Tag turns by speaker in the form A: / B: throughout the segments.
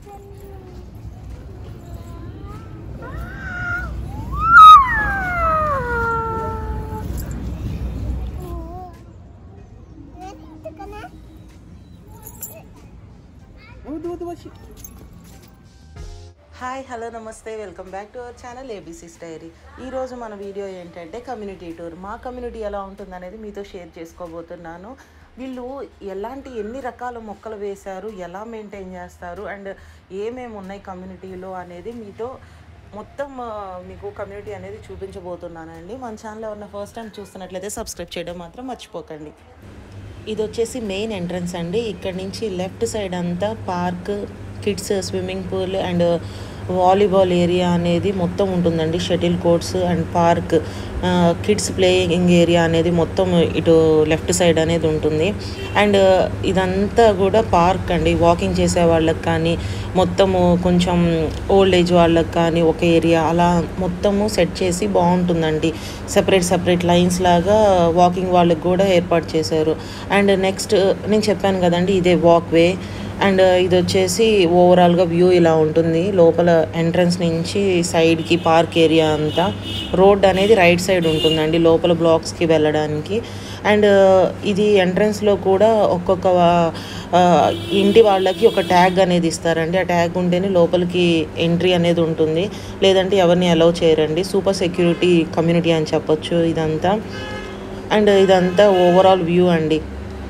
A: Hi hello నమస్తే welcome back to our channel ABC's diary ఈరోజు మన వీడియో ఏంటంటే కమ్యూనిటీ టూర్ మా కమ్యూనిటీ ఎలా ఉంటుందనేది మీతో షేర్ చేసుకోబోతున్నాను వీళ్ళు ఎలాంటి ఎన్ని రకాల మొక్కలు వేశారు ఎలా మెయింటైన్ చేస్తారు అండ్ ఏమేమి ఉన్నాయి కమ్యూనిటీలో అనేది మీతో మొత్తం ఆ, మీకు కమ్యూనిటీ అనేది చూపించబోతున్నానండి మన ఛానల్ ఎవరైనా ఫస్ట్ టైం చూస్తున్నట్లయితే సబ్స్క్రైబ్ చేయడం మాత్రం మర్చిపోకండి ఇది వచ్చేసి మెయిన్ ఎంట్రన్స్ అండి ఇక్కడ నుంచి లెఫ్ట్ సైడ్ అంతా park kids swimming pool and volleyball area అనేది మొత్తం ఉంటుందండి shuttle courts and park kids playing area అనేది మొత్తం ఇటు లెఫ్ట్ సైడ్ అనేది ఉంటుంది అండ్ ఇదంతా కూడా పార్క్ అండి వాకింగ్ చేసే వాళ్ళకి కానీ మొత్తము కొంచెం ఓల్డ్ ఏజ్ వాళ్ళకి కానీ ఒక ఏరియా అలా మొత్తము సెట్ చేసి బాగుంటుందండి సెపరేట్ సెపరేట్ లైన్స్ లాగా వాకింగ్ వాళ్ళకి కూడా ఏర్పాటు చేశారు అండ్ నెక్స్ట్ నేను చెప్పాను కదండి ఇదే వాక్ వే అండ్ ఇది వచ్చేసి ఓవరాల్గా వ్యూ ఇలా ఉంటుంది లోపల ఎంట్రన్స్ నుంచి సైడ్కి పార్క్ ఏరియా అంతా రోడ్ అనేది రైట్ సైడ్ ఉంటుందండి లోపల బ్లాక్స్కి వెళ్ళడానికి అండ్ ఇది ఎంట్రన్స్లో కూడా ఒక్కొక్క ఆ, ఇంటి వాళ్ళకి ఒక ట్యాగ్ అనేది ఇస్తారండి ఆ ట్యాగ్ ఉంటేనే లోపలికి ఎంట్రీ అనేది ఉంటుంది లేదంటే ఎవరిని అలౌ చేయరండి సూపర్ సెక్యూరిటీ కమ్యూనిటీ అని చెప్పొచ్చు ఇదంతా అండ్ ఇదంతా ఓవరాల్ వ్యూ అండి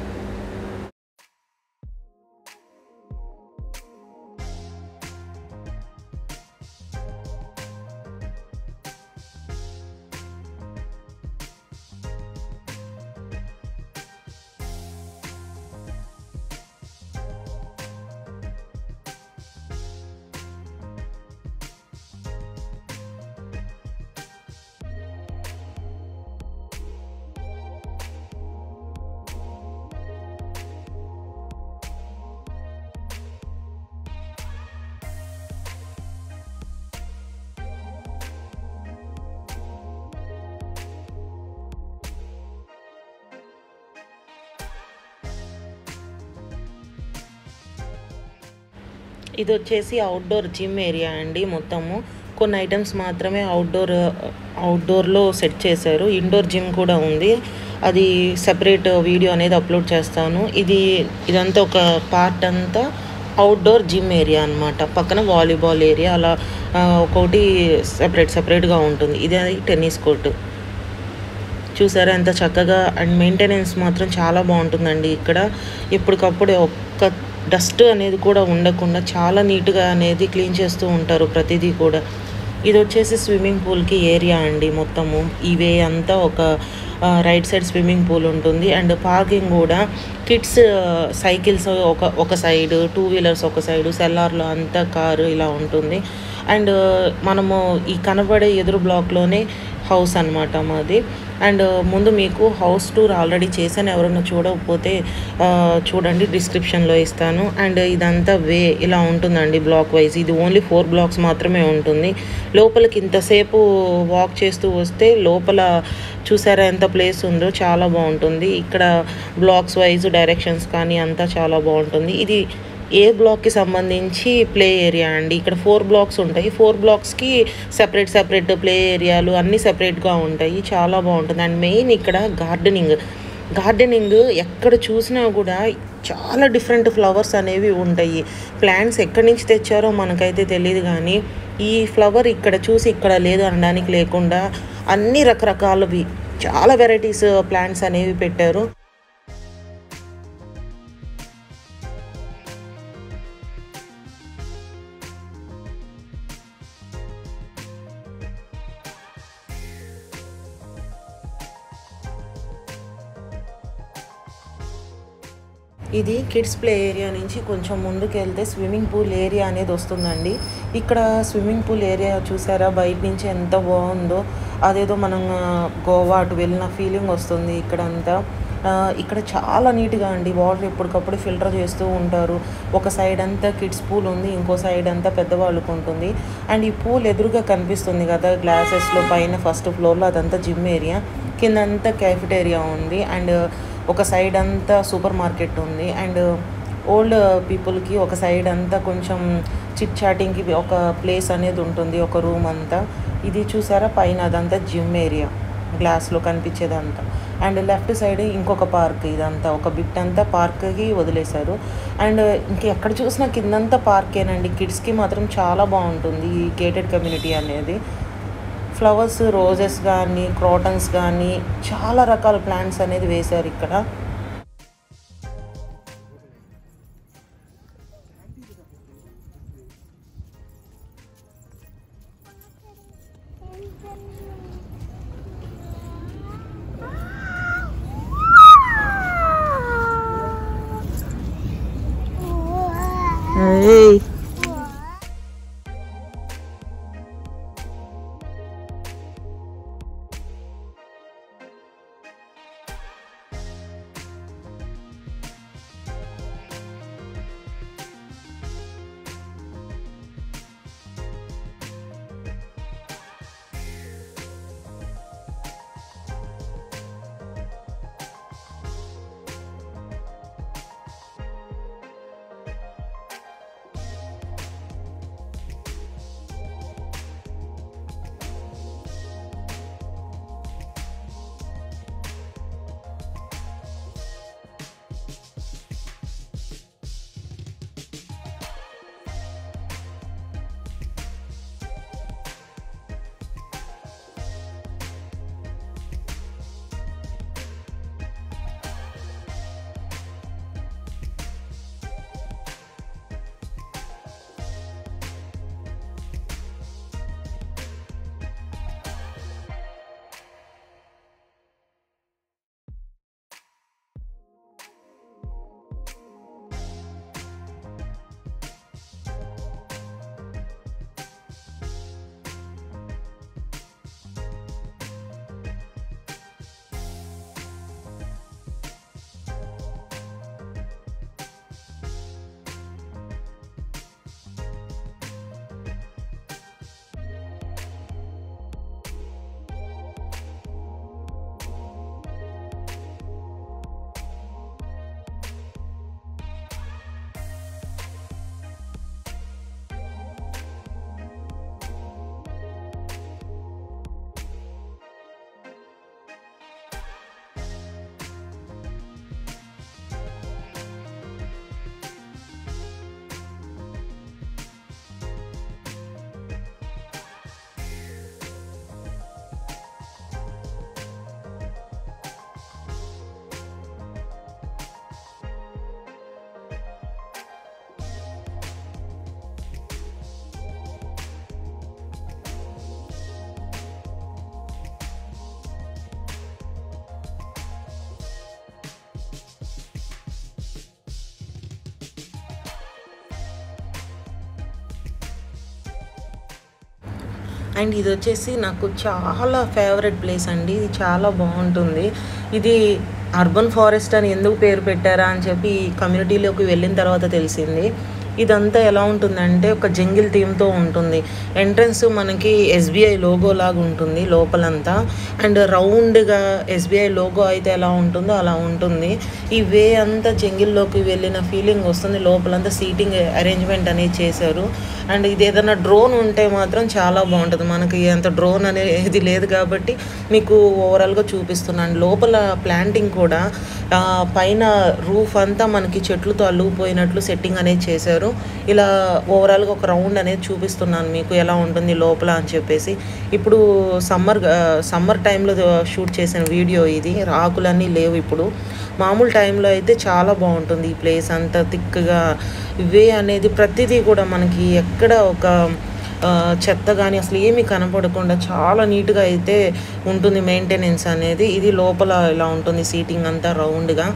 A: ఇది వచ్చేసి అవుట్డోర్ జిమ్ ఏరియా అండి మొత్తము కొన్ని ఐటమ్స్ మాత్రమే అవుట్డోర్ అవుట్డోర్లో సెట్ చేశారు ఇండోర్ జిమ్ కూడా ఉంది అది సెపరేట్ వీడియో అనేది అప్లోడ్ చేస్తాను ఇది ఇదంతా ఒక పార్ట్ అంతా అవుట్డోర్ జిమ్ ఏరియా అన్నమాట పక్కన వాలీబాల్ ఏరియా అలా ఆ, ఒక్కొక్కటి సెపరేట్ సెపరేట్గా ఉంటుంది ఇది టెన్నిస్ కోర్టు చూసారా ఎంత చక్కగా అండ్ మెయింటెనెన్స్ మాత్రం చాలా బాగుంటుందండి ఇక్కడ ఎప్పటికప్పుడు ఒక్క డస్ట్ అనేది కూడా ఉండకుండా చాలా నీట్గా అనేది క్లీన్ చేస్తూ ఉంటారు ప్రతిదీ కూడా ఇది వచ్చేసి స్విమ్మింగ్ పూల్కి ఏరియా అండి మొత్తము ఈ వే అంతా ఒక రైట్ సైడ్ స్విమ్మింగ్ పూల్ ఉంటుంది అండ్ పార్కింగ్ కూడా కిడ్స్ సైకిల్స్ ఒక ఒక సైడ్ టూ వీలర్స్ ఒక సైడ్ సెల్లార్లో అంతా కారు ఇలా ఉంటుంది అండ్ మనము ఈ కనబడే ఎదురు బ్లాక్లోనే హౌస్ అన్నమాట మాది అండ్ ముందు మీకు హౌస్ టూర్ ఆల్రెడీ చేశాను ఎవరైనా చూడకపోతే ఆ, చూడండి డిస్క్రిప్షన్లో ఇస్తాను అండ్ ఇదంతా వే ఇలా ఉంటుందండి బ్లాక్ వైజ్ ఇది ఓన్లీ ఫోర్ బ్లాక్స్ మాత్రమే ఉంటుంది లోపలికి ఇంతసేపు వాక్ చేస్తూ వస్తే లోపల చూసారా ఎంత ప్లేస్ ఉందో చాలా బాగుంటుంది ఇక్కడ బ్లాక్స్ వైజ్ డైరెక్షన్స్ కానీ అంతా చాలా బాగుంటుంది ఇది ఏ బ్లాక్కి సంబంధించి ప్లే ఏరియా అండి ఇక్కడ ఫోర్ బ్లాక్స్ ఉంటాయి ఫోర్ బ్లాక్స్కి సెపరేట్ సెపరేట్ ప్లే ఏరియాలు అన్నీ సెపరేట్గా ఉంటాయి చాలా బాగుంటుంది అండ్ మెయిన్ ఇక్కడ గార్డెనింగ్ గార్డెనింగ్ ఎక్కడ చూసినా కూడా చాలా డిఫరెంట్ ఫ్లవర్స్ అనేవి ఉంటాయి ప్లాంట్స్ ఎక్కడి నుంచి తెచ్చారో మనకైతే తెలియదు కానీ ఈ ఫ్లవర్ ఇక్కడ చూసి ఇక్కడ లేదు అనడానికి లేకుండా అన్ని రకరకాలవి చాలా వెరైటీస్ ప్లాంట్స్ అనేవి పెట్టారు ఇది కిడ్స్ ప్లే ఏరియా నుంచి కొంచెం ముందుకు వెళ్తే స్విమ్మింగ్ పూల్ ఏరియా అనేది వస్తుందండి ఇక్కడ స్విమ్మింగ్ పూల్ ఏరియా చూసారా బయట నుంచి ఎంత బాగుందో అదేదో మనం ఆ, గోవా అటు వెళ్ళిన ఫీలింగ్ వస్తుంది ఇక్కడంతా ఆ, ఇక్కడ చాలా నీట్గా అండి వాటర్ ఎప్పటికప్పుడు ఫిల్టర్ చేస్తూ ఉంటారు ఒక సైడ్ అంతా కిడ్స్ పూల్ ఉంది ఇంకో సైడ్ అంతా పెద్దవాళ్ళకు ఉంటుంది అండ్ ఈ పూల్ ఎదురుగా కనిపిస్తుంది కదా గ్లాసెస్లో పైన ఫస్ట్ ఫ్లోర్లో అదంతా జిమ్ ఏరియా కిందంతా క్యాఫిటేరియా ఉంది అండ్ ఒక సైడ్ అంతా సూపర్ మార్కెట్ ఉంది అండ్ ఓల్డ్ పీపుల్కి ఒక సైడ్ అంతా కొంచెం చిట్ చాటింగ్కి ఒక ప్లేస్ అనేది ఉంటుంది ఒక రూమ్ అంతా ఇది చూసారా పైన అదంతా జిమ్ ఏరియా గ్లాస్లో కనిపించేదంతా అండ్ లెఫ్ట్ సైడ్ ఇంకొక పార్క్ ఇదంతా ఒక బిట్ అంతా పార్క్కి వదిలేశారు అండ్ ఇంకెక్కడ చూసినా కిందంతా పార్కేనండి కిడ్స్కి మాత్రం చాలా బాగుంటుంది ఈ గేటెడ్ కమ్యూనిటీ అనేది ఫ్లవర్స్ రోజెస్ కానీ క్రోటన్స్ కానీ చాలా రకాల ప్లాంట్స్ అనేది వేశారు ఇక్కడ Hey. అండ్ ఇది వచ్చేసి నాకు చాలా ఫేవరెట్ ప్లేస్ అండి ఇది చాలా బాగుంటుంది ఇది అర్బన్ ఫారెస్ట్ అని ఎందుకు పేరు పెట్టారా అని చెప్పి ఈ కమ్యూనిటీలోకి వెళ్ళిన తర్వాత తెలిసింది ఇదంతా ఎలా ఉంటుందంటే ఒక జంగిల్ థీమ్తో ఉంటుంది ఎంట్రన్స్ మనకి ఎస్బీఐ లోగో లాగా ఉంటుంది లోపలంతా అండ్ రౌండ్గా ఎస్బీఐ లోగో అయితే ఎలా ఉంటుందో అలా ఉంటుంది ఈ వే అంతా జంగిల్లోకి వెళ్ళిన ఫీలింగ్ వస్తుంది లోపలంతా సీటింగ్ అరేంజ్మెంట్ అనేది చేశారు అండ్ ఇది ఏదైనా డ్రోన్ ఉంటే మాత్రం చాలా బాగుంటుంది మనకి అంత డ్రోన్ అనేది లేదు కాబట్టి మీకు ఓవరాల్గా చూపిస్తున్నాను లోపల ప్లాంటింగ్ కూడా ఆ, పైన రూఫ్ అంతా మనకి చెట్లతో అల్లుకుపోయినట్లు సెట్టింగ్ అనేది చేశారు ఇలా ఓవరాల్గా ఒక రౌండ్ అనేది చూపిస్తున్నాను మీకు ఎలా ఉంటుంది లోపల అని చెప్పేసి ఇప్పుడు సమ్మర్ సమ్మర్ టైంలో షూట్ చేసిన వీడియో ఇది ఆకులన్నీ లేవు ఇప్పుడు మామూలు టైంలో అయితే చాలా బాగుంటుంది ఈ ప్లేస్ అంతా థిక్గా వే అనేది ప్రతిదీ కూడా మనకి ఎక్కడ ఒక ఆ, చెత్త కానీ అసలు ఏమీ కనపడకుండా చాలా నీట్గా అయితే ఉంటుంది మెయింటెనెన్స్ అనేది ఇది లోపల ఇలా ఉంటుంది సీటింగ్ అంతా రౌండ్గా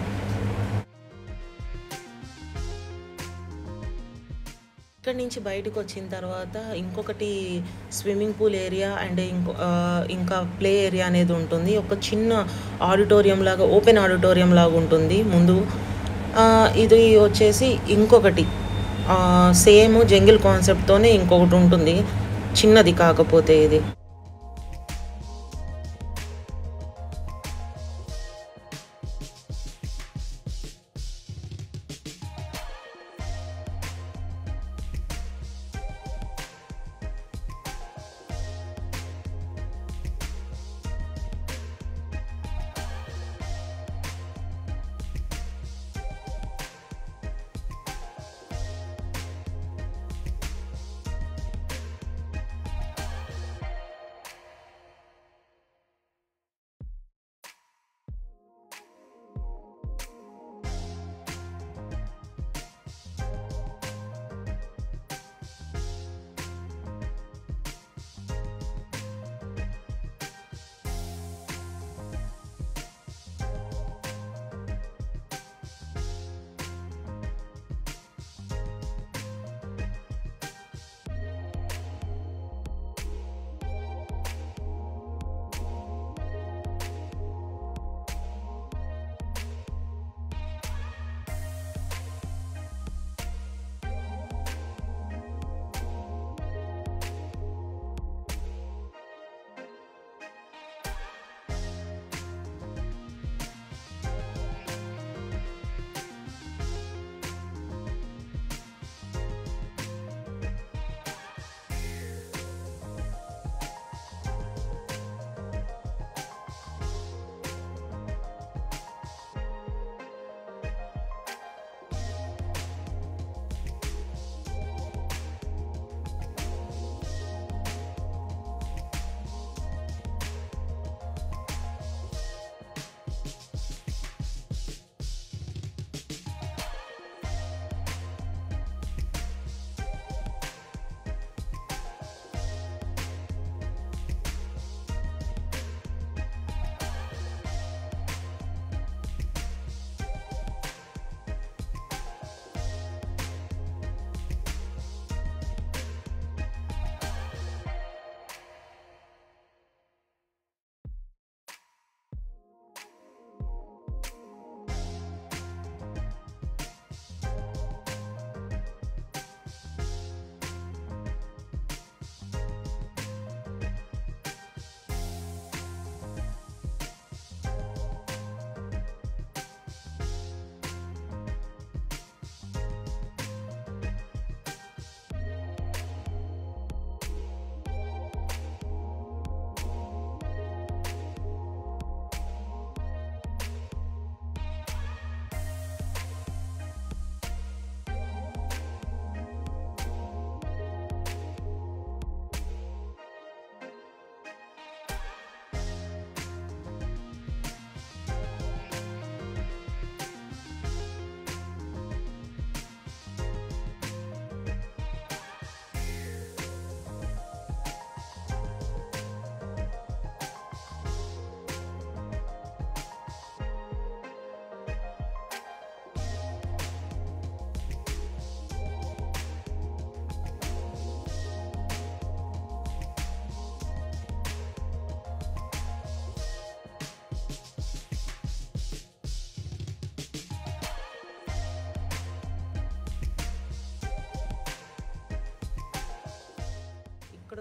A: ఇక్కడ నుంచి బయటకు వచ్చిన తర్వాత ఇంకొకటి స్విమ్మింగ్ పూల్ ఏరియా అండ్ ఇంకో ఆ, ఇంకా ప్లే ఏరియా అనేది ఉంటుంది ఒక చిన్న ఆడిటోరియం లాగా ఓపెన్ ఆడిటోరియం లాగా ఉంటుంది ముందు ఆ, ఇది వచ్చేసి ఇంకొకటి సేమ్ జంగిల్ కాన్సెప్ట్తోనే ఇంకొకటి ఉంటుంది చిన్నది కాకపోతే ఇది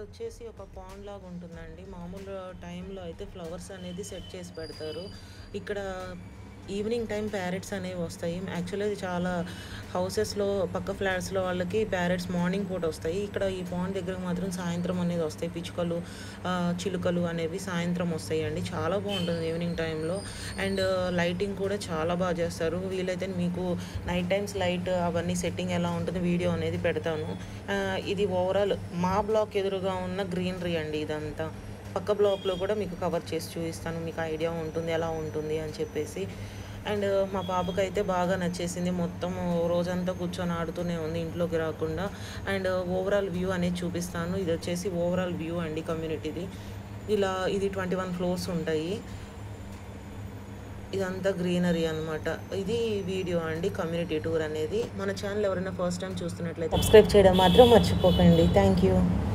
A: వచ్చేసి ఒక పాండ్ లాగా ఉంటుందండి మామూలు టైంలో అయితే ఫ్లవర్స్ అనేది సెట్ చేసి పెడతారు ఇక్కడ ఈవినింగ్ టైం ప్యారెట్స్ అనేవి వస్తాయి యాక్చువల్లీ ఇది చాలా హౌసెస్లో పక్క ఫ్లాట్స్లో వాళ్ళకి ప్యారెట్స్ మార్నింగ్ పూట వస్తాయి ఇక్కడ ఈ పాండ్ దగ్గర మాత్రం సాయంత్రం అనేది వస్తాయి పిచ్చుకలు ఆ, చిలుకలు అనేవి సాయంత్రం వస్తాయి అండి చాలా బాగుంటుంది ఈవినింగ్ టైంలో అండ్ లైటింగ్ కూడా చాలా బాగా చేస్తారు వీలైతే మీకు నైట్ టైమ్స్ లైట్ అవన్నీ సెట్టింగ్ ఎలా ఉంటుంది వీడియో అనేది పెడతాను ఆ, ఇది ఓవరాల్ మా బ్లాక్ ఎదురుగా ఉన్న గ్రీనరీ అండి ఇదంతా పక్క బ్లాక్లో కూడా మీకు కవర్ చేసి చూపిస్తాను మీకు ఐడియా ఉంటుంది ఎలా ఉంటుంది అని చెప్పేసి అండ్ మా పాపకైతే బాగా నచ్చేసింది మొత్తం రోజంతా కూర్చొని ఆడుతూనే ఉంది ఇంట్లోకి రాకుండా అండ్ ఓవరాల్ వ్యూ అనేది చూపిస్తాను ఇది వచ్చేసి ఓవరాల్ వ్యూ అండి కమ్యూనిటీది ఇలా ఇది ట్వంటీ వన్ ఫ్లోర్స్ ఉంటాయి ఇదంతా గ్రీనరీ అన్నమాట ఇది వీడియో అండి కమ్యూనిటీ టూర్ అనేది మన ఛానల్ ఎవరైనా ఫస్ట్ టైం చూస్తున్నట్లయితే సబ్స్క్రైబ్ చేయడం మాత్రం మర్చిపోకండి థ్యాంక్ యూ